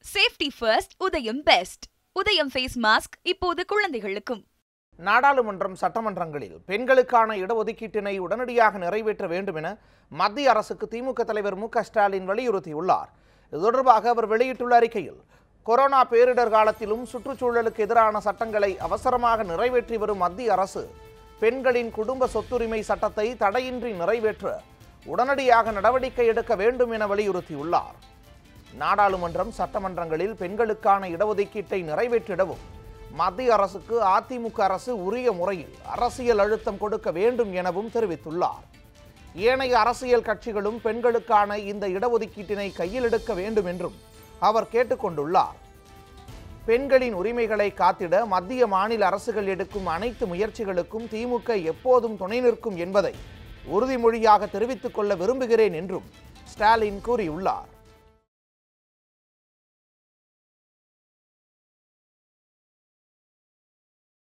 safety first Udhayam best Udhayam face mask இப்போது குழந்தைகளுக்கும் நாடாளுமன்றம் சட்டமன்றங்களில் பெண்களுக்கான இடஒதுக்கீட்டினை உடனடியாக நிறைவேற்ற வேண்டும் என மத்திய அரசுக்கு திமுக தலைவர் மு க ஸ்டாலின் வலியுறுத்தியுள்ளார் இது தொடர்பாக அவர் வெளியிட்டுள்ள அறிக்கையில் கொரோனா பேரிடர் காலத்திலும் சுற்றுச்சூழலுக்கு எதிரான சட்டங்களை அவசரமாக நிறைவேற்றி வரும் மத்திய அரசு பெண்களின் குடும்ப சொத்துரிமை சட்டத்தை தடையின்றி நிறைவேற்ற உடனடியாக நடவடிக்கை எடுக்க வேண்டும் என வலியுறுத்தியுள்ளார் நாடாளுமன்றம் சட்டமன்றங்களில் பெண்களுக்கான இடஒதுக்கீட்டை நிறைவேற்றிடவும் மத்திய அரசுக்கு அதிமுக அரசு உரிய முறையில் அரசியல் அழுத்தம் கொடுக்க வேண்டும் எனவும் தெரிவித்துள்ளார் ஏனைய அரசியல் கட்சிகளும் பெண்களுக்கான இந்த இடஒதுக்கீட்டினை கையில் எடுக்க வேண்டும் என்றும் அவர் கேட்டுக்கொண்டுள்ளார் பெண்களின் உரிமைகளை காத்திட மத்திய மாநில அரசுகள் எடுக்கும் அனைத்து முயற்சிகளுக்கும் திமுக எப்போதும் துணை நிற்கும் என்பதை உறுதிமொழியாக தெரிவித்துக் கொள்ள விரும்புகிறேன் என்றும் ஸ்டாலின் கூறியுள்ளார்